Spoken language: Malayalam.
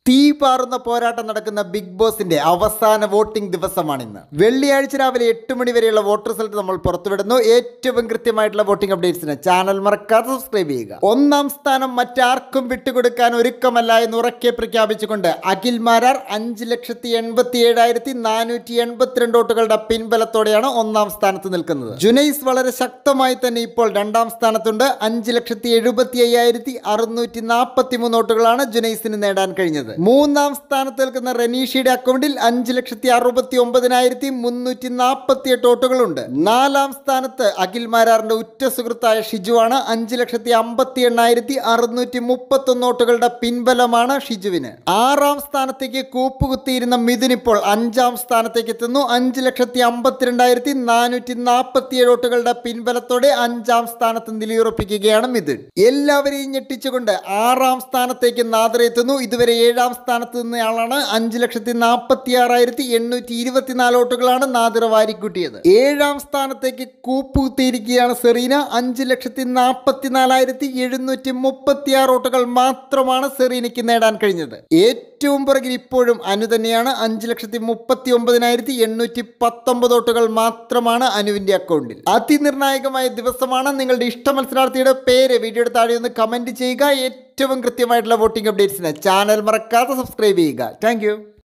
തീ പാറുന്ന പോരാട്ടം നടക്കുന്ന ബിഗ് ബോസിന്റെ അവസാന വോട്ടിംഗ് ദിവസമാണിന്ന് വെള്ളിയാഴ്ച രാവിലെ എട്ട് മണി വരെയുള്ള വോട്ട് റിസൾട്ട് നമ്മൾ പുറത്തുവിടുന്നു ഏറ്റവും കൃത്യമായിട്ടുള്ള വോട്ടിംഗ് അപ്ഡേറ്റ്സിന് ചാനൽ മറക്കാതെ സബ്സ്ക്രൈബ് ചെയ്യുക ഒന്നാം സ്ഥാനം മറ്റാർക്കും വിട്ടുകൊടുക്കാൻ ഒരുക്കമല്ല എന്ന് ഉറക്കെ പ്രഖ്യാപിച്ചുകൊണ്ട് അഖിൽ മാരാർ അഞ്ച് ലക്ഷത്തി എൺപത്തി ഏഴായിരത്തി നാനൂറ്റി എൺപത്തിരണ്ട് വോട്ടുകളുടെ പിൻബലത്തോടെയാണ് ഒന്നാം സ്ഥാനത്ത് നിൽക്കുന്നത് ജുനൈസ് വളരെ ശക്തമായി തന്നെ ഇപ്പോൾ രണ്ടാം സ്ഥാനത്തുണ്ട് അഞ്ച് ലക്ഷത്തി എഴുപത്തി അയ്യായിരത്തി അറുന്നൂറ്റി നാൽപ്പത്തി മൂന്ന് വോട്ടുകളാണ് ജുനൈസിന് നേടാൻ കഴിഞ്ഞത് മൂന്നാം സ്ഥാനത്ത് നിൽക്കുന്ന റനീഷയുടെ അക്കൗണ്ടിൽ അഞ്ച് ലക്ഷത്തി അറുപത്തി ഒമ്പതിനായിരത്തി മുന്നൂറ്റി നാൽപ്പത്തി എട്ട് വോട്ടുകളുണ്ട് നാലാം സ്ഥാനത്ത് അഖിൽ മാരാറിന്റെ ഉറ്റ സുഹൃത്തായ ഷിജുവാണ് അഞ്ച് ലക്ഷത്തി അമ്പത്തി എണ്ണായിരത്തി അറുന്നൂറ്റി മുപ്പത്തി ഒന്ന് വോട്ടുകളുടെ പിൻബലമാണ് ഷിജുവിന് ആറാം സ്ഥാനത്തേക്ക് കൂപ്പുകുത്തിയിരുന്ന മിഥുൻ ഇപ്പോൾ അഞ്ചാം സ്ഥാനത്തേക്ക് എത്തുന്നു അഞ്ച് ലക്ഷത്തി അമ്പത്തിരണ്ടായിരത്തി നാനൂറ്റി നാൽപ്പത്തി ഏഴ് വോട്ടുകളുടെ പിൻബലത്തോടെ അഞ്ചാം സ്ഥാനത്ത് നിലയുറപ്പിക്കുകയാണ് മിഥുൻ എല്ലാവരെയും ഞെട്ടിച്ചുകൊണ്ട് ആറാം സ്ഥാനത്തേക്ക് നാദർ എത്തുന്നു ഇതുവരെ ഏഴാം സ്ഥാനത്ത് നിന്നയാളാണ് അഞ്ച് ലക്ഷത്തി നാൽപ്പത്തി ആറായിരത്തി എണ്ണൂറ്റി ഇരുപത്തിനാല് വോട്ടുകളാണ് നാദിർ വാരിക്കൂട്ടിയത് ഏഴാം സ്ഥാനത്തേക്ക് കൂപ്പുകുത്തിയിരിക്കുകയാണ് സെറീന അഞ്ച് ലക്ഷത്തി നാൽപ്പത്തി നാലായിരത്തി എഴുന്നൂറ്റി മുപ്പത്തി ആറ് വോട്ടുകൾ മാത്രമാണ് സെറീനയ്ക്ക് നേടാൻ കഴിഞ്ഞത് ഏറ്റവും പുറകിൽ ഇപ്പോഴും അനു തന്നെയാണ് അഞ്ച് ലക്ഷത്തി മുപ്പത്തി ഒമ്പതിനായിരത്തി എണ്ണൂറ്റി പത്തൊമ്പത് വോട്ടുകൾ മാത്രമാണ് അനുവിന്റെ അക്കൗണ്ടിൽ അതിനിർണായകമായ ദിവസമാണ് നിങ്ങളുടെ ഇഷ്ട മത്സരാർത്ഥിയുടെ പേര് വീഡിയോയുടെ താഴെ ഒന്ന് കമന്റ് ചെയ്യുക ഏറ്റവും കൃത്യമായിട്ടുള്ള വോട്ടിംഗ് അപ്ഡേറ്റ്സിന് ചാനൽ മറക്കാതെ സബ്സ്ക്രൈബ് ചെയ്യുക താങ്ക്